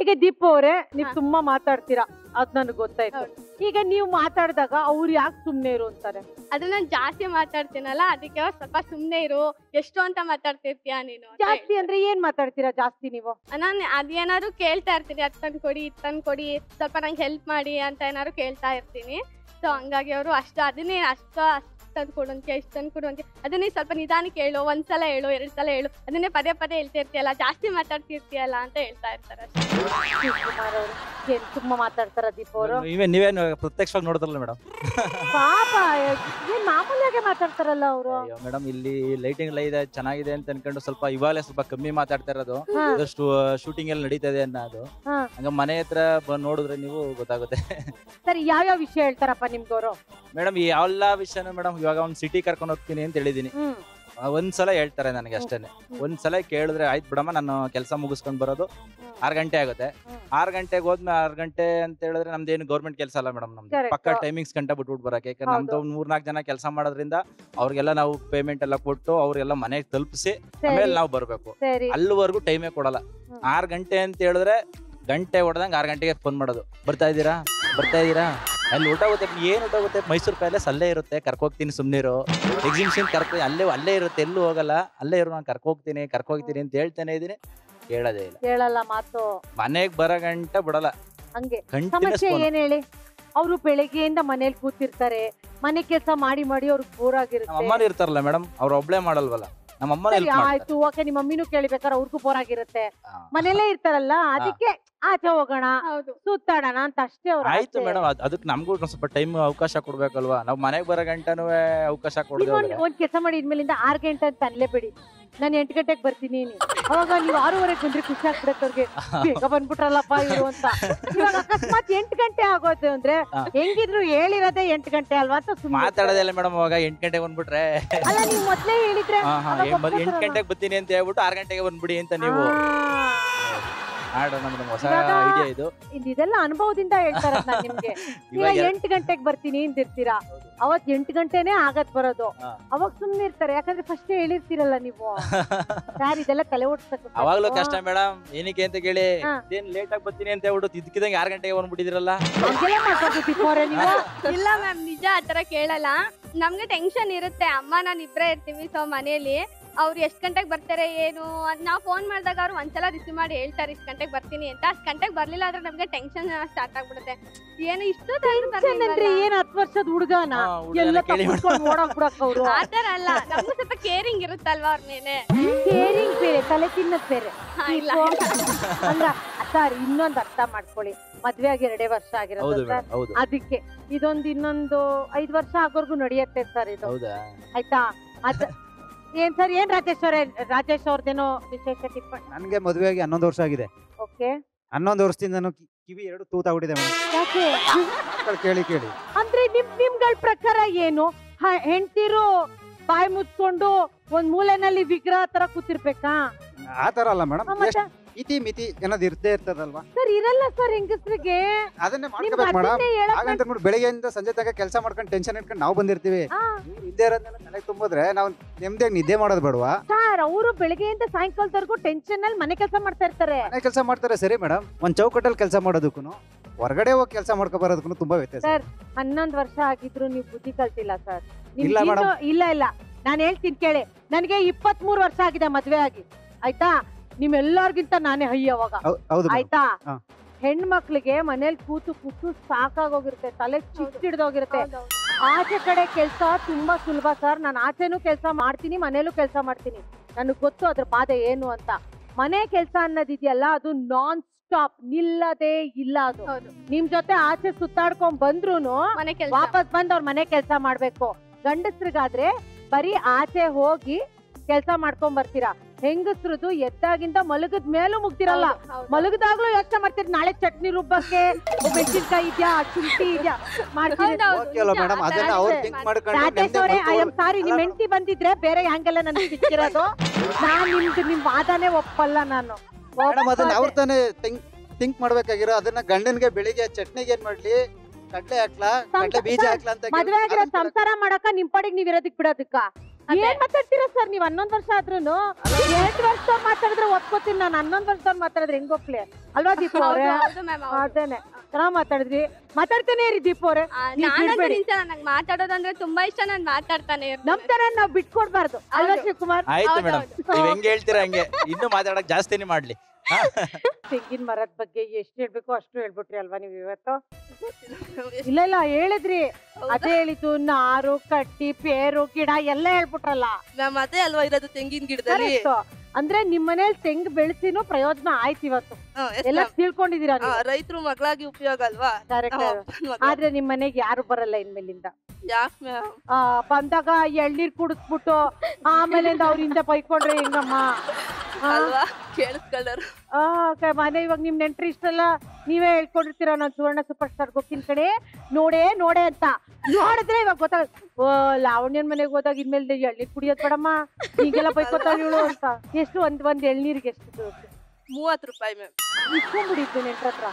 ಈಗ ದೀಪ ಅವರೇ ನೀವ್ ಹಾ. ತುಂಬಾ ಮಾತಾಡ್ತೀರಾ ಅದ್ ನನಗ್ ಗೊತ್ತಾಯ್ತು ಈಗ ನೀವ್ ಮಾತಾಡಿದಾಗ ಅವ್ರು ಯಾಕೆ ಸುಮ್ನೆ ಇರು ಅಂತಾರೆ ಅದು ನಾನು ಜಾಸ್ತಿ ಮಾತಾಡ್ತೀನಲ್ಲ ಅದಕ್ಕೆ ಅವ್ರು ಸ್ವಲ್ಪ ಸುಮ್ನೆ ಇರು ಎಷ್ಟು ಅಂತ ಮಾತಾಡ್ತಿರ್ತೀಯ ನೀನು ಅಂತ ಜಾಸ್ತಿ ಅಂದ್ರೆ ಏನ್ ಮಾತಾಡ್ತೀರಾ ಜಾಸ್ತಿ ನೀವು ನಾನು ಅದೇನಾದ್ರು ಕೇಳ್ತಾ ಇರ್ತೀನಿ ಅದ್ ತಂದು ಕೊಡಿ ಇದ್ ತಂದು ಕೊಡಿ ಸ್ವಲ್ಪ ನಂಗೆ ಹೆಲ್ಪ್ ಮಾಡಿ ಅಂತ ಏನಾದ್ರು ಕೇಳ್ತಾ ಇರ್ತೀನಿ ಸೊ ಹಂಗಾಗಿ ಅವರು ಅಷ್ಟು ಅದನ್ನೇ ಅಷ್ಟ ಅಷ್ಟು ತಂದು ಕೊಡು ಅಂತ ಇಷ್ಟು ತಂದು ಕೊಡು ಅಂತ ಅದನ್ನೇ ಸ್ವಲ್ಪ ನಿಧಾನಕ್ಕೆ ಹೇಳು ಒಂದ್ಸಲ ಹೇಳು ಎರಡ್ ಸಲ ಹೇಳು ಅದನ್ನೇ ಪದೇ ಪದೇ ಹೇಳ್ತಿರ್ತೀಯಲ್ಲ ಜಾಸ್ತಿ ಮಾತಾಡ್ತಿರ್ತೀಯಲ್ಲ ಅಂತ ಹೇಳ್ತಾ ಇರ್ತಾರೆ ಅಷ್ಟೇ. ಶಿವಕುಮಾರ್ ಅವರು ಏನ್ ತುಂಬಾ ಮಾತಾಡ್ತಾರ ದೀಪ ಅವರು ನೀವೇ ನೀವೇನು ಪ್ರತ್ಯಕ್ಷವಾಗಿ ನೋಡಿದ್ರಲ್ಲ ಮೇಡಮ್ ಪಾಪ ಏನ್ ಮಾಮೂಲಿಯಾಗೆ ಮಾತಾಡ್ತಾರಲ್ಲ ಅವರು ಅಯ್ಯೋ ಮೇಡಮ್ ಇಲ್ಲಿ ಲೈಟಿಂಗ್ ಎಲ್ಲ ಇದೆ ಚೆನ್ನಾಗಿದೆ ಅಂತ ಅನ್ಕೊಂಡು ಸ್ವಲ್ಪ ಇವಾಗಲೇ ಸ್ವಲ್ಪ ಕಮ್ಮಿ ಮಾತಾಡ್ತಾ ಇರೋದು ಹಾ. ಇದಷ್ಟು ಶೂಟಿಂಗ್ ಎಲ್ಲ ನಡೀತಾ ಇದೆ ಅನ್ನೋದು ಹಾ. ಹಂಗ ಮನೆ ಹತ್ರ ಬಂದ್ ನೋಡಿದ್ರೆ ನೀವು ಗೊತ್ತಾಗುತ್ತೆ ಸರಿ ಯಾವ್ಯಾವ ವಿಷಯ ಹೇಳ್ತಾರಪ್ಪ ನಿಮ್ಗವ್ರು ಮೇಡಮ್ ಈ ಎಲ್ಲಾ ವಿಷಯನೂ ಮೇಡಮ್ ಇವಾಗ ಒಂದು ಸಿಟಿ ಕರ್ಕೊಂಡು ಹೋಗ್ತೀನಿ ಅಂತ ಹೇಳಿದೀನಿ ಹ್ಮ್ ಆ, ಒಂದ್ಸಲ ಹೇಳ್ತಾರೆ ನನಗೆ ಅಷ್ಟೇನೆ ಒಂದ್ಸಲ ಕೇಳಿದ್ರೆ ಆಯ್ತು ಬಿಡಮ್ಮ ನಾನು ಕೆಲಸ ಮುಗಿಸ್ಕೊಂಡ್ ಬರೋದು ಆರ್ ಗಂಟೆ ಆಗುತ್ತೆ ಹ್ಮ್. ಆರ್ ಗಂಟೆಗೆ ಹೋದ್ಮೇಲೆ ಆರ್ ಗಂಟೆ ಅಂತ ಹೇಳಿದ್ರೆ ನಮ್ದೇನು ಗೌರ್ಮೆಂಟ್ ಕೆಲಸ ಅಲ್ಲ ಮೇಡಮ್ ನಮ್ದು Correct. ಪಕ್ಕ ಟೈಮಿಂಗ್ಸ್ ಗಂಟೆ ಬಿಟ್ಬಿಟ್ಟು ಬರಕ್ಕೆ ಯಾಕಂದ್ರೆ ನಮ್ದು ಹೌದು. ಒಂದ್ ಮೂರ್ನಾಲ್ಕು ಜನ ಕೆಲಸ ಮಾಡೋದ್ರಿಂದ ಅವ್ರಿಗೆಲ್ಲ ನಾವು ಪೇಮೆಂಟ್ ಎಲ್ಲ ಕೊಟ್ಟು ಅವ್ರಿಗೆಲ್ಲ ಮನೆಗೆ ತಲುಪಿಸಿ ಸರಿ ಆಮೇಲೆ ನಾವು ಬರ್ಬೇಕು ಸರಿ ಅಲ್ಲಿವರೆಗೂ ಟೈಮೇ ಕೊಡಲ್ಲ ಹ್ಮ್. ಆರ್ ಗಂಟೆ ಅಂತ ಹೇಳಿದ್ರೆ ಗಂಟೆ ಹೊಡೆದಂಗೆ ಆರ್ ಗಂಟೆಗೆ ಫೋನ್ ಮಾಡೋದು ಬರ್ತಾ ಇದ್ದೀರಾ ಬರ್ತಾ ಇದ್ದೀರಾ ಅಲ್ಲಿ ಊಟ ಹೋಗುತ್ತೆ ಏನ್ ಊಟ ಹೋಗುತ್ತೆ ಮೈಸೂರು ಪ್ಯಾಲೇಸ್ ಅಲ್ಲೇ ಇರುತ್ತೆ ಕರ್ಕೋಗ್ತೀನಿ ಸುಮ್ನಿರು ಎಕ್ಸಿಬಿಷನ್ ಕರ್ಕೊ ಅಲ್ಲೇ ಅಲ್ಲೇ ಇರುತ್ತೆ ಎಲ್ಲೂ ಹೋಗಲ್ಲ ಅಲ್ಲೇ ಇರು ನಾನು ಕರ್ಕೋಗ್ತೀನಿ ಕರ್ಕೋಗ್ತೀನಿ ಅಂತ ಹೇಳ್ತಾನೆ ಇದೀನಿ ಕೇಳೋದೇ ಇಲ್ಲ ಹೇಳಲ್ಲ ಮಾತು ಮನೆಗ್ ಬರೋ ಗಂಟೆ ಬಿಡಲ್ಲ ಹಂಗೆ ಕಂಟಿನ್ಯೂಸ್ ಸಮಸ್ಯೆ ಏನ್ ಹೇಳಿ ಅವರು ಬೆಳಗ್ಗೆಯಿಂದ ಮನೇಲಿ ಕೂತಿರ್ತಾರೆ ಮನೆ ಕೆಲಸ ಮಾಡಿ ಮಾಡಿ ಅವ್ರಿಗೆ ಬೋರ್ ನಮ್ಮ ಆಗಿರುತ್ತೆ ಅಮ್ಮನೂ ಇರ್ತಾರಲ್ಲ ಮೇಡಮ್ ಅವ್ರು ಒಬ್ಳೆ ಮಾಡಲ್ವಲ್ಲ ನಮ್ಮ ಅಮ್ಮನ ಸರಿ ಹೆಲ್ಪ್ ಆಯ್ತು ಓಕೆ ನಿಮ್ಮ ಮಮ್ಮಿನೂ ಕೇಳಿಬೇಕಾದ್ರೆ ಅವ್ರಿಗೂ ಬೋರ್ ಆಗಿರುತ್ತೆ ಮಾಡ್ತಾರೆ ಮನೇಲೇ ಇರ್ತಾರಲ್ಲ ಅದಕ್ಕೆ ಆಚೆ ಹೋಗೋಣ ಹೌದು ಸುತ್ತಾಡೋಣ ಅಂತ ಅಷ್ಟೇ ಅವ್ರ ಆಯ್ತು ಆಸೆ. ಮೇಡಮ್ ಅದಕ್ಕೆ ನಮಗೂ ಒಂದ್ ಸ್ವಲ್ಪ ಟೈಮ್ ಅವಕಾಶ ಕೊಡ್ಬೇಕಲ್ವಾ ನಾವು ಮನೆಗೆ ಬರೋ ಗಂಟನೂ ಅವಕಾಶ ಈಗ ಕೊಡದೆ ಒಂದ್ ಒಂದ್ ಕೆಲಸ ಮಾಡಿ ಇನ್ಮೇಲಿಂದ ಆರ್ ಗಂಟೆ ಅಂತ ಅನ್ಲೇಬೇಡಿ ನಾನು ಎಂಟು ಗಂಟೆಗೆ ಬರ್ತೀನಿ ನೀನು. ಅವಾಗ ನೀವು ಆರೂವರೆಗೆ ಬಂದ್ರೆ ಖುಷಿ ಆಗ್ಬಿಡತ್ತೆ ಅವ್ರಿಗೆ ಬೇಗ ಬಂದ್ಬಿಟ್ರಲ್ಲಪ್ಪ ಇವರು ಅಂತ ಇವಾಗ ಅಕಸ್ಮಾತ್ ಎಂಟು ಗಂಟೆ ಆಗೋದು ಅಂದ್ರೆ ಹಾ. ಹೆಂಗಿದ್ರು ಹೇಳಿರೋದೇ ಎಂಟು ಗಂಟೆ ಅಲ್ವಾ ಅಂತ ಸುಮ್ಮನೆ ಮಾತಾಡೋದಿಲ್ಲ ಮೇಡಮ್ ಅವಾಗ ಎಂಟ್ ಗಂಟೆಗೆ ಬಂದ್ಬಿಟ್ರೆ ಅಲ್ಲ ನೀವು ಮೊದ್ಲೇ ಹೇಳಿದ್ರೆ ಹಾ ಹಾ ಅವಾಗ ಎಂಟ್ ಒಪ್ಕೊತಾರಲ್ಲ. ಗಂಟೆಗೆ ಬರ್ತೀನಿ ಅಂತ ಹೇಳ್ಬಿಟ್ಟು ಆರ್ ಗಂಟೆಗೆ ಬಂದ್ಬಿಡಿ ಅಂತ ನೀವು ಆ, ಮಾಡೋಣ ಮೇಡಮ್ ಹೊಸ ಇವಾಗ- ಐಡಿಯಾ ಇದು ಇದ್ ಇದೆಲ್ಲ ಅನುಭವದಿಂದ ಹೇಳ್ತಾರ ನಿಮ್ಗೆ ಈಗ ಇವಾಗ ಎಲ್- ಎಂಟು ಗಂಟೆಗೆ ಬರ್ತೀನಿ ಅಂತಿರ್ತೀರಾ ಅವತ್ ಎಂಟು ಗಂಟೆನೆ ಆಗತ್ ಬರೋದು ಹಾ. ಅವಾಗ ಸುಮ್ನೆ ಇರ್ತಾರೆ ಯಾಕಂದ್ರೆ ಫಸ್ಟ್ ಹೇಳಿರ್ತೀರಲ್ಲ ನೀವು ಯಾರು ಇದೆಲ್ಲ ತಲೆ ಓಡಿಸ್ಬೇಕು ಅವಾಗ್ಲೂ ಕಷ್ಟ ಮೇಡಮ್ ಏನಕ್ಕೆ ಅಂತ ಕೇಳಿ ಹಾ. ಏನ್ ಲೇಟ್ ಆಗಿ ಬರ್ತೀನಿ ಅಂತ ಹೇಳ್ಬಿಟ್ಟು ಇದಕ್ಕಿದಂಗೆ ಆರ್ ಗಂಟೆಗೆ ಬಂದ್ಬಿಟ್ಟಿದಿರಲ್ಲ ಹಂಗೆಲ್ಲ ಮಾತಾಡ್ಬಿಟ್ಟಿರ್ತಾರೆ ನೀವು ಇಲ್ಲ ಮ್ಯಾಮ್ ನಿಜ ಆತರ ಕೇಳಲ್ಲ ನಮ್ಗೆ ಟೆನ್ಷನ್ ಇರುತ್ತೆ ಅಮ್ಮ ನಾನು ಇಬ್ರೇ ಇರ್ತೀವಿ ಸೊ ಮನೇಲಿ ಅವ್ರು ಎಷ್ಟ್ ಗಂಟೆಗೆ ಬರ್ತಾರೆ ಏನು ಅಂತ ನಾವು ಫೋನ್ ಮಾಡಿದಾಗ ಅವ್ರು ಒಂದ್ಸಲ ರಿಸೀವ್ ಮಾಡಿ ಹೇಳ್ತಾರೆ ಇಷ್ಟ್ ಗಂಟೆಗೆ ಬರ್ತೀನಿ ಅಂತ ಅಷ್ಟ್ ಗಂಟೆಗೆ ಬರ್ಲಿಲ್ಲ ಅಂದ್ರೆ ನಮ್ಗೆ ಟೆನ್ಷನ್ ಸ್ಟಾರ್ಟ್ ಆಗ್ಬಿಡುತ್ತೆ ಏನು ಇಷ್ಟು ಟೆನ್ಷನ್ ಅಂದ್ರೆ ಏನ್ ಹತ್ತು ವರ್ಷದ ಹುಡುಗನ ಹಾ, ಹುಡ್ಗನ ಎಲ್ಲ ಕೇಳಿ ಮೇಡಮ್ ತಪ್ಪಿಸ್ಕೊಂಡ್ ಓಡೋಗ್ ಬಿಡಕ್ ಅವ್ರು ಆತರ ಅಲ್ಲ ನಮ್ಗೂ ಸ್ವಲ್ಪ ಕೇರಿಂಗ್ ಇರುತ್ತಲ್ವಾ ಅವ್ರ ಮೇಲೆ ಕೇರಿಂಗ್ ಬೇರೆ ತಲೆ ತಿನ್ನದ್ ಬೇರೆ ಹಾ, ಇಲ್ಲ ಅಲ್ಲ ಸರ್ ಇನ್ನೊಂದ್ ಅರ್ಥ ಮಾಡ್ಕೊಳ್ಳಿ ಮದ್ವೆ ಆಗಿ ಎರಡೇ ವರ್ಷ ಹೌದು ಆಗಿರೋದು ಸರ್ ಮೇಡಮ್ ಹೌದು ಅದಕ್ಕೆ ಇದೊಂದು ಇನ್ನೊಂದು ಐದ್ ವರ್ಷ ಆಗೋರ್ಗು ನಡೆಯುತ್ತೆ ಸರ್ ಇದು ಹೌದಾ ಆಯ್ತಾ ಅದ್ ಏನ್ ಸರ್ ಏನ್ ರಾಜೇಶ್ ಅವರೇ ರಾಜೇಶ್ ಅವ್ರದ್ದೇನೋ ವಿಶೇಷ ಟಿಪ್ಪಣಿ ನನಗೆ ಮದುವೆಯಾಗಿ ಹನ್ನೊಂದು ವರ್ಷ ಆಗಿದೆ ಓಕೆ ಹನ್ನೊಂದು ವರ್ಷದಿಂದ ನಾನು ಕಿ- ಕಿವಿ ಎರಡು ತೂತಾಗ್ಬಿಟ್ಟಿದೆ ಮೇಡಮ್ ಯಾಕೆ ಕೇಳಿ ಕೇಳಿ ಅಂದ್ರೆ ನಿಮ್ ನಿಮ್ಗಳ ಪ್ರಕಾರ ಏನು ಹ- ಹೆಂಡ್ತಿರು ಬಾಯಿ ಮುಚ್ಕೊಂಡು ಒಂದ್ ಮೂಲೆನಲ್ಲಿ ವಿಗ್ರಹ ತರ ಕೂತಿರ್ಬೇಕಾ ಆ ತರ ಅಲ್ಲ ಮೇಡಮ್ ಹ, ಮತ್ತೆ ಇತಿ ಮಿತಿ ಅನ್ನೋದು ಇರ್ತೇ ಇರ್ತದಲ್ವಾ ಸರ್ ಇರಲ್ಲ ಸರ್ ಹೆಂಗಸ್ರಿಗೆ ಅದನ್ನೇ ನಿಮ್ಗ್ ಮಾಡ್ಕೋಬೇಕು ಮೇಡಮ್ ಅದನ್ನೇ ಹೇಳಕ್ ಹಾಗಂತ ನೋಡಿ ಬೆಳಿಗ್ಗೆಯಿಂದ ಸಂಜೆ ತನಕ ಕೆಲಸ ಮಾಡ್ಕೊಂಡು ಟೆನ್ಷನ್ ಇಟ್ಕೊಂಡು ನಾವು ಬಂದಿರ್ತೀವಿ ಆ, ಇವ್ರು ಇದ್ದೇ ಇರೋದನ್ನೆಲ್ಲ ತಲೆಗೆ ತುಂಬಿದ್ರೆ ನಾವು ನೆಮ್ಮದಿಯಾಗಿ ನಿದ್ದೆ ಮಾಡೋದು ಬೇಡವಾ ಸರ್ ಅವರು ಬೆಳಿಗ್ಗೆಯಿಂದ ಸಾಯಂಕಾಲದವರೆಗೂ ಟೆನ್ಷನ್ ಅಲ್ಲಿ ಮನೆ ಕೆಲಸ ಮಾಡ್ತಾ ಇರ್ತಾರೆ ಮನೆ ಕೆಲಸ ಮಾಡ್ತಾರೆ ಸರಿ ಮೇಡಮ್ ಒಂದ್ ಚೌಕಟ್ಟಲ್ಲಿ ಕೆಲಸ ಮಾಡೋದಕ್ಕೂ ಹೊರಗಡೆ ಹೋಗಿ ಕೆಲಸ ಮಾಡ್ಕೊ ಬರೋದಕ್ಕೂ ತುಂಬಾ ವ್ಯತ್ಯಾಸ ಸರ್ ಹನ್ನೊಂದ್ ವರ್ಷ ಆಗಿದ್ರು ನೀವು ಬುದ್ಧಿ ಕಲ್ತಿಲ್ಲ ಸರ್ ನಿಮ್ಗ್ ಇಲ್ಲ ಇನ್ನು- madam. ಇಲ್ಲ ಇಲ್ಲ ನಾನು ಹೇಳ್ತೀನಿ ಕೇಳಿ ನನಗೆ ಇಪ್ಪತ್ತ್ ಮೂರು ವರ್ಷ ಆಗಿದೆ ಮದ್ವೆ ಆಗಿ ಆಯ್ತಾ ನಿಮ್ಮೆಲ್ಲರಿಗಿಂತ ನಾನೇ ಹೈ ಅವಾಗ ಹೌ- ಹೌದು madam. ಆಯ್ತಾ ಹಾ. ಹೆಣ್ಮಕ್ಳಿಗೆ ಮನೇಲಿ ಕೂತು ಕೂತು ಸಾಕಾಗೋಗಿರುತ್ತೆ ತಲೆ ಚಿಕ್ಕ ಹಿಡ್ದೋಗಿರುತ್ತೆ ಹೌದೌದು. ಆಚೆ ಕಡೆ ಕೆಲಸ ತುಂಬಾ ಸುಲಭ ಸರ್ ನಾನು ಆಚೆನೂ ಕೆಲಸ ಮಾಡ್ತೀನಿ ಮನೇಲೂ ಕೆಲಸ ಮಾಡ್ತೀನಿ ನನಗೆ ಗೊತ್ತು ಅದ್ರ ಬಾಧೆ ಏನು ಅಂತ ಮನೆ ಕೆಲಸ ಅನ್ನೋದಿದೆಯಲ್ಲ ಅದು ನಾನ್ ಸ್ಟಾಪ್ ನಿಲ್ಲದೇ ಇಲ್ಲ ಅದು ಹೌದು ನಿಮ್ ಜೊತೆ ಆಚೆ ಸುತ್ತಾಡ್ಕೊಂಡ್ ಬಂದ್ರೂನು ಮನೆ ಕೆಲಸ ವಾಪಸ್ ಬಂದ್ ಅವ್ರ ಮನೆ ಕೆಲಸ ಮಾಡ್ಬೇಕು ಗಂಡಸ್ರಿಗಾದ್ರೆ ಬರೀ ಆಚೆ ಹೋಗಿ ಕೆಲಸ ಮಾಡ್ಕೊಂಡ್ ಬರ್ತೀರಾ ಹೆಂಗಸ್ರದು ಎದ್ದಾಗಿಂದ ಮಲಗದ ಮೇಲೂ ಮುಗ್ದಿರಲ್ಲ ಮಲಗದಾಗ್ಲೂ ಯೋಚನೆ ಮಾಡ್ತೀರಿ ನಾಳೆ ಚಟ್ನಿ ರುಬ್ಬಕ್ಕೆ ಮೆಣಸಿನ್ಕಾಯಿ ಇದ್ಯಾ ಶುಂಠಿ ಇದ್ಯಾ ಮಾಡ್ತೀರಿ ಓಕೆ ಅಲ್ಲ ಮೇಡಮ್ ಅದನ್ನ ಅವ್ರು ಥಿಂಕ್ ಮಾಡ್ಕೊಂಡು ರಾಜೇಶ್ ಅವರೇ ಐ ನೆಮ್ಮದಿ ಆಮ್ ಸಾರಿ ನಿಮ್ ಹೆಂಡತಿ ಬಂದಿದ್ರೆ ಬೇರೆ ಹ್ಯಾಂಗೆಲ್ಲ ನನ್ಗೆ ಸಿಕ್ಕಿರೋದು ನಾನ್ ನಿಮ್ದು ನಿಮ್ ವಾದನೆ ಒಪ್ಪಲ್ಲ ನಾನು ಮೇಡಮ್ ಅದನ್ನ ಅವ್ರ ತಾನೇ ಥಿಂಕ್ ಥಿಂಕ್ ಮಾಡ್ಬೇಕಾಗಿರೋ ಅದನ್ನ ಗಂಡನ್ಗೆ ಬೆಳಿಗ್ಗೆ ಚಟ್ನಿಗೆ ಏನ್ ಮಾಡ್ಲಿ ಕಡ್ಲೆ ಹಾಕ್ಲಾ ಕಡ್ಲೆ ಬೀಜ ಹಾಕ್ಲಾ ಅಂತ ಮದ್ವೆ ಆಗಿರೋ ಅದನ್ನ ಸಂಸಾರ ಮಾಡಕ ನಿಮ್ ಪಾಡಿಗೆ ನೀವ್ ಇರೋದಕ್ ಬಿಡೋದಕ್ಕ ಏನ್ ಮಾತಾಡ್ತೀರಾ ಸರ್ ನೀವ್ ಹನ್ನೊಂದ್ ವರ್ಷ ಆದ್ರೂನು ಎಂಟ್ ವರ್ಷದವ್ರು ಮಾತಾಡಿದ್ರೆ ಒಪ್ಕೋತೀನಿ ನಾನು ಹನ್ನೊಂದ್ ವರ್ಷದವ್ರು ಮಾತಾಡಿದ್ರೆ ಹೆಂಗ್ ಒಪ್ಲಿ ಅಲ್ವಾ ದೀಪ ಅವ್ರೆ ಹೌದು ಮ್ಯಾಮ್ ಅದೇನೆ ಚೆನ್ನಾಗ್ ಮಾತಾಡಿದ್ರಿ ಮಾತಾಡ್ತಾನೆ ಇರಿ ದೀಪ ಅವ್ರೆ ನೀವ್ ನಾನಂತೂ ಬಿಡ್ಬೇಡಿ. ನಿಜ ನಂಗೆ ಮಾತಾಡೋದಂದ್ರೆ ತುಂಬಾ ಇಷ್ಟ ನಾನು ಮಾತಾಡ್ತಾನೆ ನಮ್ ಇರ್ತೀನಿ ತರ ನಾವ್ ಬಿಟ್ಕೊಡ್ಬಾರ್ದು ಅಲ್ವಾ ಶಿವಕುಮಾರ್ ಆಯ್ತು ಹೌದು, ಮೇಡಮ್ ನೀವ್ ಹೆಂಗ್ ಹೇಳ್ತೀರಾ ಹಂಗೆ ಇನ್ನು ಮಾತಾಡಕ್ ಜಾಸ್ತಿನೇ ಮಾಡ್ಲಿ ಹಾ? ತೆಂಗಿನ ಮರದ ಬಗ್ಗೆ ಎಷ್ಟ್ ಹೇಳ್ಬೇಕು ಅಷ್ಟು ಹೇಳ್ಬಿಟ್ರಿ ಅಲ್ವಾ ನೀವ್ ಇವತ್ತು ಇಲ್ಲ ಇಲ್ಲ ಹೇಳಿದ್ರಿ ಅದೇ ಹೇಳಿದ್ದು ನಾರು ಕಟ್ಟಿ ಪೇರು ಗಿಡ ಎಲ್ಲ ಹೇಳ್ಬಿಟ್ರಲ್ಲ ಮ್ಯಾಮ್ ಅದೇ ಅಲ್ವಾ ಇರೋದು ತೆಂಗಿನ ಗಿಡದಲ್ಲಿ Correct. ಅಂದ್ರೆ ನಿಮ್ ಮನೇಲಿ ತೆಂಗ್ ಬೆಳೆಸಿನೂ ಪ್ರಯೋಜನ ಆಯ್ತು ಇವತ್ತು ಹಾ, yes ಎಲ್ಲ ma'am. ತಿಳ್ಕೊಂಡಿದೀರಾ ಹಾ, ರೈತರು ಮಗಳಾಗಿ ಉಪಯೋಗ ಅಲ್ವಾ ಕರೆಕ್ಟ್ ನಾವ್ ಅಪ್ಪನ್ ಮಗ. ಆದ್ರೆ ನಿಮ್ ಮನೆಗ್ ಯಾರು ಬರಲ್ಲ ಇನ್ಮೇಲಿಂದ ಯಾಕ್ ಮ್ಯಾಮ್ ಆ ಬಂದಾಗ ಎಳ್ನೀರ್ ಕುಡಿಸ್ಬಿಟ್ಟು ಆಮೇಲಿಂದ ಅವ್ರಿಂದ ಬೈಕೊಂಡ್ರೆ ಹೆಂಗಮ್ಮ ಆ, ಅಲ್ವಾ ಕೇಳಿಸ್ಕೊಳ್ಳೋರು ಆ, ಕ- ಮನೆ ಇವಾಗ ನಿಮ್ ನೆಂಟ್ರಿ ಇಷ್ಟೆಲ್ಲ ನೀವೇ ಹೇಳ್ಕೊಂಡಿರ್ತೀರ ನಾನ್ ಸುವರ್ಣ ಸೂಪರ್ ಸ್ಟಾರ್ ಗೊತ್ತಿನ ಕಡೆ ನೋಡೇ ನೋಡೆ ಅಂತ ನೋಡಿದ್ರೆ ಇವಾಗ ಗೊತ್ತಾಗ ಓ ಲಾವಣ್ಯನ್ ಮನೆಗೆ ಹೋದಾಗ ಇನ್ಮೇಲೆ ಎಳ್ನೀರ್ ಕುಡಿಯೋದ್ ಬೇಡಮ್ಮ ಹೀಗೆಲ್ಲ ಬೈಕೋತಾಳ ಇವಳು ಅಂತ ಎಷ್ಟು ಒಂದ್ ಒಂದ್ ಎಳ್ನೀರಿಗೆ ಎಷ್ಟು ಮೂವತ್ ರೂಪಾಯಿ ಮ್ಯಾಮ್ ಇಸ್ಕೊಂಡ್ಬಿಡಿದ್ದು ನೆಂಟ್ರ ಹತ್ರ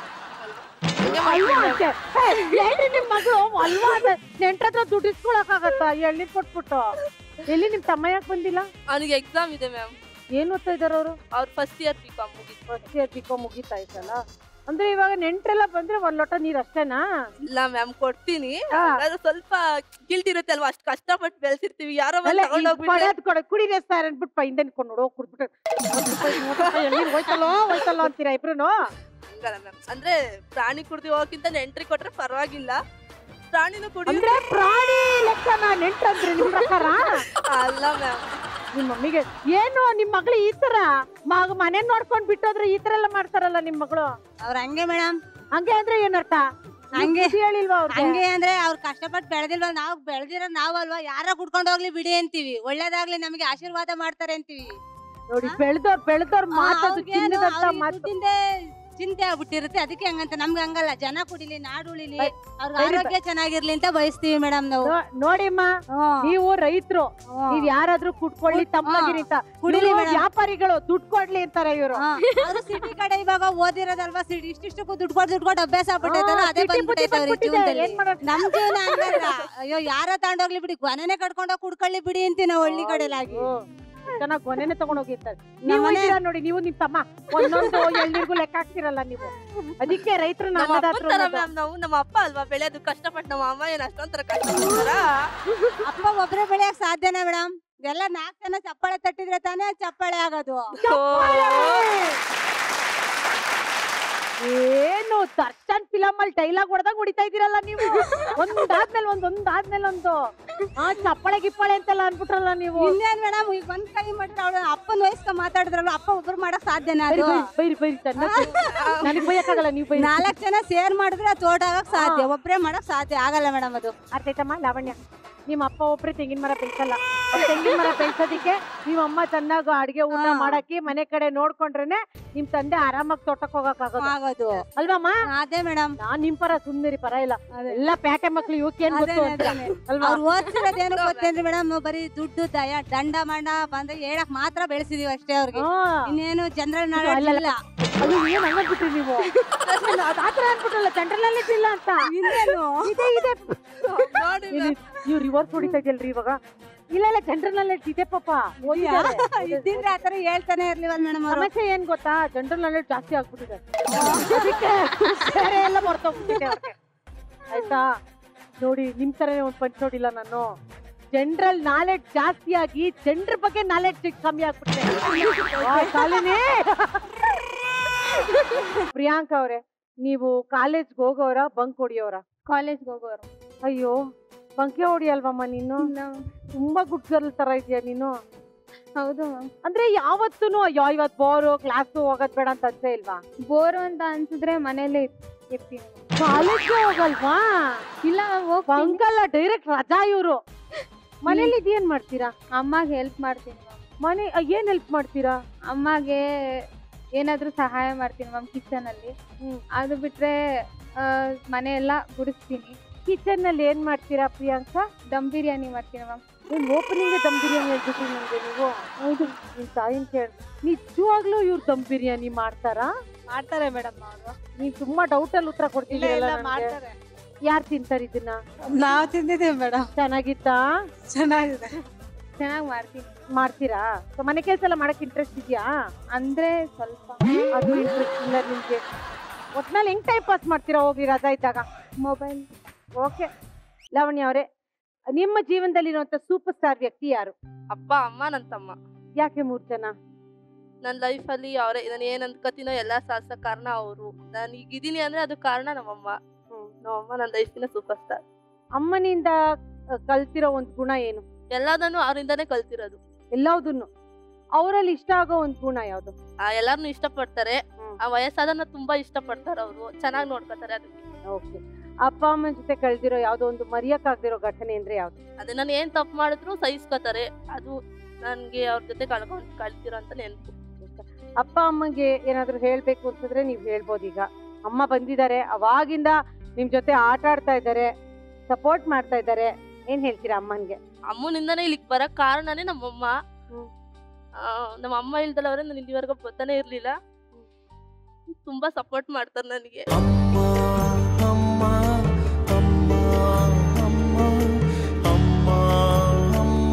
ಹಂಗೆ ಅಲ್ವಾ ಮಾಡ್ತೀನಿ ma'am. ಅಂತೆ. ಏ, ಏನ್ರಿ ನಿಮ್ ಮಗಳು ಅಲ್ವಾ ಅಂತೆ. ನೆಂಟ್ರ ಹತ್ರ ದುಡ್ಡು ಇಸ್ಕೊಳಕ್ ಎಳ್ನೀರ್ ಕೊಟ್ಬಿಟ್ಟು ಎಲ್ಲಿ ನಿಮ್ ತಮ್ಮ ಯಾಕೆ ಬಂದಿಲ್ಲ ಅವ್ನಿಗೆ ಎಕ್ಸಾಮ್ ಇದೆ ಮ್ಯಾಮ್ ಏನ್ ಓದ್ತಾ ಇದಾರ ಅವರು ಅವ್ರು ಫಸ್ಟ್ ಇಯರ್ ಬಿ ಕಾಮ್ ಮುಗಿತು ಫಸ್ಟ್ ಇಯರ್ ಬಿಕೋ ಮುಗೀತಾ ಇತ್ತಲ್ಲ ಅಂದ್ರೆ ಇವಾಗ ನೆಂಟ್ರೆಲ್ಲ ಬಂದ್ರೆ ಒಂದ್ ಲೋಟ ನೀರ್ ಅಷ್ಟೇನಾ ಇಲ್ಲ ಮ್ಯಾಮ್ ಕೊಡ್ತೀನಿ ಹಾ. ಅದು ಸ್ವಲ್ಪ ಗಿಲ್ಟ್ ಇರುತ್ತೆ ಅಲ್ವಾ ಅಷ್ಟು ಕಷ್ಟಪಟ್ಟು ಬೆಳೆಸಿರ್ತೀವಿ ಯಾರೋ ಬಂದು ಅಲ್ಲ ತಗೊಂಡೋಗ್ಬಿಟ್ಟು ಕೊಡೋದ್ ಕೊಡ ಕುಡಿರಿ ಸರ್ ಅನ್ಬಿಟ್ಟು ಹಿಂದೆ ನಿಂತ್ಕೊಂಡು ನೋಡೋ ಕುಡ್ಬಿಟ್ಟು ಒಂದ್ ರೂಪಾಯಿ, ಮೂವತ್ತು ರೂಪಾಯಿ ಎಳ್ನೀರ್ ಹೋಯ್ತಲ್ಲೋ ಹೋಯ್ತಲ್ಲೋ ಅಂತೀರಾ ಇಬ್ರುನು ಹಂಗಲ್ಲ ಮ್ಯಾಮ್ ಅಂದ್ರೆ ಪ್ರಾಣಿ ಕುಡ್ದು ಹೋಗಕ್ಕಿಂತ ನೆಂಟ್ರಿ ಕೊಟ್ರೆ ಪರವಾಗಿಲ್ಲ ಪ್ರಾಣಿನೂ ಕುಡಿ ಅಂದ್ರೆ ಪ್ರಾಣಿ ಲೆಕ್ಕನ ನೆಂಟ್ರಂದ್ರೆ ನಿಮ್ ಪ್ರಕಾರ ಅಲ್ಲ ಮ್ಯಾಮ್ ನಿಮ್ ಮಮ್ಮಿಗೆ ಏನು ನಿಮ್ ಮಗಳು ಈ ತರ ಮಗ ಮನೆ ನೋಡ್ಕೊಂಡ್ ಬಿಟ್ಟೋದ್ರೆ ಈ ತರ ಎಲ್ಲ ಮಾಡ್ತಾರಲ್ಲ ನಿಮ್ ಮಗಳು ಅವ್ರ ಹಂಗೆ ಮೇಡಮ್ ಹಂಗೆ ಅಂದ್ರೆ ಏನರ್ಥ ಹಂಗೆ. ಬುದ್ಧಿ ಹೇಳಿಲ್ವಾ ಅವ್ರಿಗೆ ಹಂಗೆ ಅಂದ್ರೆ ಅವ್ರು ಕಷ್ಟಪಟ್ಟು ಬೆಳೆದಿಲ್ವ ನಾವು ಬೆಳೆದಿರೋ ನಾವಲ್ವಾ ಯಾರ ಕುಡ್ಕೊಂಡು ಹೋಗ್ಲಿ ಬಿಡಿ ಅಂತೀವಿ ಒಳ್ಳೇದಾಗ್ಲಿ ನಮಗೆ ಆಶೀರ್ವಾದ ಮಾಡ್ತಾರೆ ಅಂತೀವಿ ನೋಡಿ ಬೆಳ್ದೋರ್ ಬೆಳ್ದೋರ್ ಮಾತದು ಅವ್ರಿಗೇನು ಚಿನ್ನದಂತ ಅವ್ರಿಗೆ ಮಾತು ದುಡ್ಡಿಂದೇ ಚಿಂತೆ ಆಗ್ಬಿಟ್ಟಿರುತ್ತೆ ಅದಕ್ಕೆ ಹಂಗಂತ ನಮ್ಗೆ ಹಂಗಲ್ಲ ಜನ ಕುಡಿಲಿ ನಾಡು ಉಳಿಲಿ ಬೈ- ಅವ್ರ ಬೈರಿ ಆರೋಗ್ಯ ಚೆನ್ನಾಗಿರ್ಲಿ ಅಂತ ಬಯಸ್ತೀವಿ ಮೇಡಮ್ ನಾವು ನೋ- ನೋಡಿಮ್ಮ ಹ್ಮ್. ನೀವು ರೈತರು ಹ್ಮ್. ನೀವ್ ಯಾರಾದ್ರೂ ಕುಟ್ಕೊಳ್ಳಿ ಕುಡ್- ತಪ್ಪಾಗಿರಿ ಅಂತ ಕುಡಿಲಿ ಇವ್ರು ಮೇಡಮ್. ವ್ಯಾಪಾರಿಗಳು ದುಡ್ಡು ಕೊಡ್ಲಿ ಅಂತಾರೆ ಇವರು ಹಾ, ಅವ್ರು ಸಿಟಿ ಕಡೆ ಇವಾಗ ಓದಿರೋದಲ್ವಾ ಸಿಟಿ ಇಷ್ಟಿಷ್ಟಕ್ಕೂ ದುಡ್ಡು ಕೊಟ್ಟು ದುಡ್ಡು ಕೊಟ್ಟು ಅಭ್ಯಾಸ ಆಗ್ಬಿಟ್ಟೈತಲ್ಲ ಅದೇ ಬಂದ್ಬಿಟ್ಟೈತೆ ಅವ್ರಿಗೆ ಜೀವನದಲ್ಲಿ ಏನ್ ಮಾಡೋದು ನಮ್ ಜೀವನ ಹಂಗಲ್ಲ ಅಯ್ಯೋ ಯಾರ ತಗೊಂಡೋಗ್ಲಿ ಬಿಡಿ ಕೊನೆನೆ ಕಟ್ಕೊಂಡೋಗಿ ಕುಡ್ಕೊಳ್ಳಿ ಬಿಡಿ ಅಂತೀವಿ ನಾವು ಹಳ್ಳಿ ಕಡೆಲಾಗಿ ಚೆನ್ನಾಗಿ ಕೊನೆನೆ ತಗೊಂಡ್ ಹೋಗಿರ್ತಾರೆ ನೀವು ನಮ್ಮನೆ- ಇದ್ದೀರಾ ನೋಡಿ ನೀವು ನಿಮ್ ತಮ್ಮ ಒಂದೊಂದು ಎಳ್ನೀರ್ಗೂ ಲೆಕ್ಕ ಹಾಕ್ತಿರಲ್ಲ ನೀವು ಅದಕ್ಕೆ ರೈತರು ನಮ್ಮ ಅಪ್ಪನ್ ತರ ನನ್ನದಾತ್ರ ಮ್ಯಾಮ್ ನಾವು ನಮ್ಮ ಅಪ್ಪ ಅಲ್ವಾ ಬೆಳೆಯೋದು ಕಷ್ಟಪಟ್ಟು ನಮ್ಮ ಅಮ್ಮ ಏನ್ ಅಷ್ಟೊಂಥರ ಕಷ್ಟಪಡ್ತಾರ ಅಪ್ಪ ಒಬ್ರೇ ಬೆಳೆಯಕ್ ಸಾಧ್ಯನಾ ಮೇಡಮ್ ಎಲ್ಲ ನಾಲ್ಕು ಜನ ಚಪ್ಪಾಳೆ ತಟ್ಟಿದ್ರೆ ತಾನೇ ಚಪ್ಪಾಳೆ ಆಗೋದು ಏನು ದರ್ಶನ್ ಫಿಲಮ್ ಅಲ್ಲಿ ಡೈಲಾಗ್ ಹೊಡೆದಾಗ ಹೊಡಿತಾ ಇದೀರಲ್ಲ ನೀವು ಒಂದಾದ್ಮೇಲೆ ಒಂದ್ ಒಂದಾದ್ಮೇಲೆ ಒಂದು ಆ ಚಪ್ಪಳೆ ಗಿಪ್ಪಳೆ ಅಂತೆಲ್ಲ ಅನ್ಬಿಟ್ರಲ್ಲ ನೀವು ಇನ್ನೇನ್ ಮೇಡಮ್ ಈಗ ಒಂದ್ ಕೈ ಮಾಡಿದ್ರೆ ಅವಳು ಅಪ್ಪನ ವಯಸ್ಕ ಮಾತಾಡಿದ್ರಲ್ಲ ಅಪ್ಪ ಒಬ್ರು ಮಾಡಕ್ ಸಾಧ್ಯನಾ ಬೈರಿ ಅದು ಬೈರಿ ಬೈರಿ ಚೆನ್ನಾಗಿ ನನಗೆ ಬೈಯಕ್ಕಾಗಲ್ಲ ನೀವು ಬೈರಿ ನಾಲ್ಕ್ ಜನ ಸೇರ್ ಮಾಡಿದ್ರೆ ತೋಟ ಆಗಕ್ ಸಾಧ್ಯ ಒಬ್ರೇ ಮಾಡಕ್ ಸಾಧ್ಯ ಆಗಲ್ಲ ಮೇಡಮ್ ಅದು ಅರ್ಥೈತಮ್ಮ ಲಾವಣ್ಯ ನಿಮ್ಮ ಅಪ್ಪ ಒಬ್ರು ತೆಂಗಿನ ಮರ ಬೆಳ್ಸಲ್ಲ ಆ ತೆಂಗಿನ ಮರ ಬೆಳ್ಸೋದಿಕ್ಕೆ ನಿಮ್ಮ ಅಮ್ಮ ಚೆನ್ನಾಗಿ ಅಡಿಗೆ ಊಟ ಹಾ. ಮಾಡಕ್ಕೆ ಮನೆ ಕಡೆ ನೋಡ್ಕೊಂಡ್ರೇನೆ ನಿಮ್ ತಂದೆ ಆರಾಮಾಗಿ ತೋಟಕ್ ಹೋಗಕ್ ಆಗೋದು ಆಗೋದು ಅಲ್ವಮ್ಮ ಅದೇ ಮೇಡಮ್ ನಾನ್ ನಿಮ್ ಪರ ಸುಂದರಿ ಪರ ಇಲ್ಲ ಎಲ್ಲ ಪ್ಯಾಟೆ ಮಕ್ಳು ಇವಕ್ಕೇನ್ ಗೊತ್ತು ಅಂತ ಅಲ್ವಾ ಅವ್ರು ಓದ್ಸಿರೋದೇನು ಗೊತ್ತೇನ್ರಿ ಮೇಡಮ್ ಬರೀ ದುಡ್ಡು ದಯ ದಂಡ ಮಂಡ ಬಂದ್ರೆ ಹೇಳಕ್ ಮಾತ್ರ ಬೆಳೆಸಿದೀವಿ ಅಷ್ಟೇ ಅವ್ರಿಗೆ ಹಾ. ಇನ್ನೇನು ಜನರಲ್ ಇದು ನಾಲೆಡ್ಜ್ ಅಲ್ಲಲ್ಲ. ಇಲ್ಲ ಅದು ಏನ್ ಹಂಗನ್ಬಿಟ್ರಿ ನೀವು ಅದ್ ಆತರ ಅನ್ಬಿಟ್ರಲ್ಲ ಜನರಲ್ ನಾಲೆಡ್ಜ್ ಇಲ್ಲ ಅಂತ ಇನ್ನೇನು ಇದೆ ಇದೆ ನೋಡಿ ಏನ್ ಇದ್- ನೀವು ರಿವರ್ಸ್ ಹೊಡಿತಾ ಇದೆಯಲ್ರಿ ಇವಾಗ ಇಲ್ಲ ಇಲ್ಲ ಜನರಲ್ ನಾಲೆಡ್ಜ್ ಇದೆ ಪಾಪ ಓದಿದ್ದಾರೆ. ಇದ್ದಿದ್ರೆ ಆತರ ಹೇಳ್ತಾನೆ ಇರ್ಲಿವಲ್ ಮೇಡಮ್ ಅವರು ಸಮಸ್ಯೆ ಏನ್ ಗೊತ್ತಾ ಜನರಲ್ ನಾಲೆಡ್ಜ್ ಜಾಸ್ತಿ ಆಗ್ಬಿಟ್ಟಿದೆ ಅದಕ್ಕೆ ಬೇರೆ ಎಲ್ಲ ಮರ್ತೋಗ್ಬಿಟ್ಟಿದೆ ಅವ್ರಿಗೆ ಆಯ್ತಾ ನೋಡಿ ನಿಮ್ ತರನೇ ಒಂದ್ ಪಂಚ್ ನೋಡಿಲ್ಲ ನಾನು ಜನರಲ್ ನಾಲೆಡ್ಜ್ ಜಾಸ್ತಿ ಆಗಿ ಜನರ ಬಗ್ಗೆ ನಾಲೆಡ್ಜ್ ಕಮ್ಮಿ ಆಗ್ಬಿಟ್ಟಿದೆ ಆ, ಶಾಲಿನಿ ಪ್ರಿಯಾಂಕಾ ಅವ್ರೆ ನೀವು ಕಾಲೇಜ್ಗೆ ಹೋಗೋರ ಬಂಕ್ ಹೊಡಿಯೋರ ಕಾಲೇಜ್ಗೆ ಹೋಗೋರು ಅಯ್ಯೋ ಬಂಕೆ ಹೊಡಿಯಲ್ವಮ್ಮ ನೀನು ತುಂಬಾ ಗುಡ್ ಗರ್ಲ್ ತರ ಇದೆಯಾ ನೀನು ಹೌದು ಮ್ಯಾಮ್ ಅಂದ್ರೆ ಯಾವತ್ತೂನು ಅಯ್ಯೋ ಇವತ್ ಬೋರು ಕ್ಲಾಸ್ ಹೋಗೋದ್ ಬೇಡ ಅಂತ ಅನ್ಸೇ ಇಲ್ವಾ ಬೋರು ಅಂತ ಅನ್ಸಿದ್ರೆ ಮನೇಲೆ ಇರ್ತೀನಿ ಕಾಲೇಜ್ಗೆ ಹೋಗಲ್ವಾ ಇಲ್ಲ ಹೋಗ್ತೀನಿ ಬಂಕಲ್ಲ ಡೈರೆಕ್ಟ್ ರಜಾ ಇವ್ರು ಮನೇಲಿ ಇದೇನ್ ಮಾಡ್ತೀರಾ ಅಮ್ಮಗೆ ಹೆಲ್ಪ್ ಮಾಡ್ತೀನಿ ಮ್ಯಾಮ್ ಮನೆ ಅ, ಏನ್ ಹೆಲ್ಪ್ ಮಾಡ್ತೀರಾ ಅಮ್ಮಗೆ ಏನಾದ್ರೂ ಸಹಾಯ ಮಾಡ್ತೀನಿ ಮ್ಯಾಮ್ ಕಿಚನ್ ಅಲ್ಲಿ ಹ್ಮ್. ಅದು ಬಿಟ್ರೆ ಆ, ಮನೆ ಎಲ್ಲ ಗುಡಿಸ್ತೀನಿ ಕಿಚನ್ ನಲ್ಲಿ ಏನ್ ಮಾಡ್ತೀರಾ ಪ್ರಿಯಾಂಕಾ ದಮ್ ಬಿರಿಯಾನಿ ಮಾಡ್ತೀನಿ ಮ್ಯಾಮ್ ಏನ್ ಓಪನಿಂಗ್ ದಮ್ ಬಿರಿಯಾನಿ ಹೇಳ್ಬಿಟ್ರಿ ನನ್ಗೆ ನೀವು ಹೌದು ನಿನ್ ತಾಯಿನ್ ಕೇಳಿ ನಿಜವಾಗ್ಲೂ ಇವ್ರು ದಮ್ ಬಿರಿಯಾನಿ ಮಾಡ್ತಾರಾ ಮಾಡ್ತಾರೆ ಮೇಡಮ್ ಅವರು ನೀವ್ ತುಂಬಾ ಡೌಟ್ ಅಲ್ಲಿ ಉತ್ತರ ಕೊಡ್ತಿದ್ದೀರಲ್ಲ ಮಾಡ್ತಾರೆ ಯಾರು ತಿಂತಾರ ಇದನ್ನ ನಾವ್ ತಿಂದಿದೀವಿ ಮೇಡಮ್ ಚೆನ್ನಾಗಿತ್ತಾ ಚೆನ್ನಾಗಿದೆ ಚೆನ್ನಾಗಿ ಮಾಡ್ತೀನಿ ಮಾಡ್ತೀರಾ ಸೊ ಮನೆ ಕೆಲಸ ಎಲ್ಲ ಮಾಡಕ್ ಇಂಟ್ರೆಸ್ಟ್ ಇದೆಯಾ ಅಂದ್ರೆ ಸ್ವಲ್ಪ ಅದು ಇಂಟ್ರೆಸ್ಟ್ ಇಲ್ಲ ನಿಮ್ಗೆ ಒಟ್ನಲ್ಲಿ ಹೆಂಗ್ ಟೈಮ್ ಪಾಸ್ ಮಾಡ್ತೀರಾ ಹೋಗಿ ರಜಾ ಇದ್ದಾಗ ಮೊಬೈಲ್ ಓಕೆ ಲಾವಣ್ಯ ಅವರೇ ನಿಮ್ಮ ಜೀವನದಲ್ಲಿರುವಂತ ಸೂಪರ್ ಸ್ಟಾರ್ ವ್ಯಕ್ತಿ ಯಾರು ಅಪ್ಪ ಅಮ್ಮ ನನ್ನ ತಮ್ಮ ಯಾಕೆ ಮೂರ್ ಜನ ನನ್ನ ಲೈಫಲ್ಲಿ ಅವರೇ ನಾನು ಏನ್ ಅನ್ಕೋತೀನೋ ಎಲ್ಲ ಸಾಧಿಸೋ ಕಾರಣ ಅವರು ನಾನು ಈಗ ಇದೀನಿ ಅಂದ್ರೆ ಅದು ಕಾರಣ ನಮ್ಮಮ್ಮ ನಮ್ಮಮ್ಮ ನನ್ನ ಲೈಫಿನ ಸೂಪರ್ ಸ್ಟಾರ್ ಅಮ್ಮನಿಂದ ಅ, ಕಲ್ತಿರೋ ಒಂದ್ ಗುಣ ಏನು ಎಲ್ಲದನ್ನು ಅವರಿಂದಾನೇ ಕಲ್ತಿರೋದು ಎಲ್ಲದನ್ನು ಅವರಲ್ಲಿ ಇಷ್ಟ ಆಗೋ ಒಂದ್ ಗುಣ ಯಾವ್ದು ಆ ಎಲ್ಲಾರನು ಇಷ್ಟಪಡ್ತಾರೆ ಹ್ಮ್. ಆ ವಯಸ್ಸಾದನ್ನ ತುಂಬಾ ಇಷ್ಟಪಡ್ತಾರೆ ಅವರು ಚೆನ್ನಾಗಿ ನೋಡ್ಕೊತಾರೆ ಅದಕ್ಕೆ ಓಕೆ ಅಪ್ಪ ಅಮ್ಮನ ಜೊತೆ ಕಳ್ದಿರೋ ಯಾವ್ದೋ ಒಂದು ಮರೆಯಕ್ಕಾಗ್ದಿರೋ ಘಟನೆ ಅಂದ್ರೆ ಯಾವ್ದು ಅದೇ ನಾನು ಏನ್ ತಪ್ಪು ಮಾಡಿದ್ರು ಸಹಿಸ್ಕೋತಾರೆ ಅದು ನನ್ಗೆ ಅವ್ರ ಜೊತೆ ಕಳ್ಕೊಂಡ್ ಕಳ್ತಿರೋ ಅಂತ ನೆನ್ಪು ಅಪ್ಪ ಅಮ್ಮಂಗೆ ಏನಾದ್ರು ಹೇಳ್ಬೇಕು ಅಂತಂದ್ರೆ ನೀವ್ ಹೇಳ್ಬೋದು ಈಗ ಅಮ್ಮ ಬಂದಿದ್ದಾರೆ ಅವಾಗಿಂದ ನಿಮ್ ಜೊತೆ ಆಟ ಆಡ್ತಾ ಇದ್ದಾರೆ ಸಪೋರ್ಟ್ ಮಾಡ್ತಾ ಇದ್ದಾರೆ ಏನ್ ಹೇಳ್ತೀರಾ ಅಮ್ಮನ್ಗೆ ಅಮ್ಮನಿಂದಾನೇ ಇಲ್ಲಿಗೆ ಬರಕ್ ಕಾರಣನೇ ನಮ್ಮಮ್ಮ ಹ್ಮ್. ಆ, ನಮ್ಮ ಅಮ್ಮ ಇಲ್ದಲ್ಲವ್ರೆ ನಾನು ಇಲ್ಲಿವರೆಗೂ ಬರ್ತಾನೆ ಇರ್ಲಿಲ್ಲ ತುಂಬಾ ಸಪೋರ್ಟ್ ಮಾಡ್ತಾರೆ ನನಗೆ ಅಮ್ಮ ಅಮ್ಮ ಅಮ್ಮ ಅಮ್ಮ ಅಮ್ಮ ಅಮ್ಮ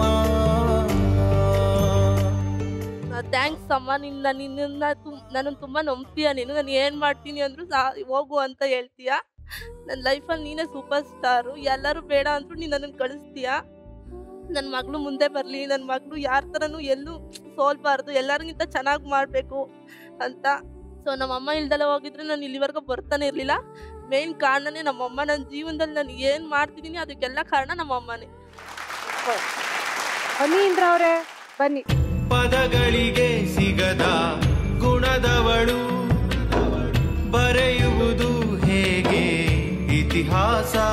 ಥ್ಯಾಂಕ್ಸ್ ಅಮ್ಮ ನಿನ್ನ ನಿನ್ನ ನನ್ನ ತುಂಬಾ ನಂಬ್ತೀಯ ನೀನು ನಾನು ಏನ್ ಮಾಡ್ತೀನಿ ಅಂದ್ರು ಸಾ ಹೋಗು ಅಂತ ಹೇಳ್ತೀಯ ನನ್ನ ಲೈಫಲ್ಲಿ ನೀನೇ ಸೂಪರ್ ಸ್ಟಾರು ಎಲ್ಲರೂ ಬೇಡ ಅಂದ್ರು ನೀನು ನನ್ನನ್ನು ಕಳಿಸ್ತೀಯ ನನ್ನ ಮಗಳು ಮುಂದೆ ಬರಲಿ ನನ್ನ ಮಗಳು ಯಾರ ಥರನೂ ಎಲ್ಲೂ ಸೋಲ್ಬಾರ್ದು ಎಲ್ಲರಿಗಿಂತ ಚೆನ್ನಾಗಿ ಮಾಡಬೇಕು ಅಂತ ಸೊ ನಮ್ಮಮ್ಮ ಇಲ್ದಲ್ಲ ಹೋಗಿದ್ರೆ ನಾನು ಇಲ್ಲಿವರೆಗೂ ಬರ್ತಾನೆ ಇರಲಿಲ್ಲ ಮೇನ್ ಕಾರಣನೇ ನಮ್ಮಮ್ಮ ನನ್ನ ಜೀವನದಲ್ಲಿ ನಾನು ಏನು ಮಾಡ್ತಿದ್ದೀನಿ ಅದಕ್ಕೆಲ್ಲ ಕಾರಣ ನಮ್ಮಮ್ಮನೇ ಬನ್ನಿ ಇಂದ್ರ ಅವ್ರೆ ಬನ್ನಿ ಪದಗಳಿಗೆ ಸಿಗದ ಗುಣದವಳು ಬರೆಯುವುದು ಹೇಗೆ ಇತಿಹಾಸ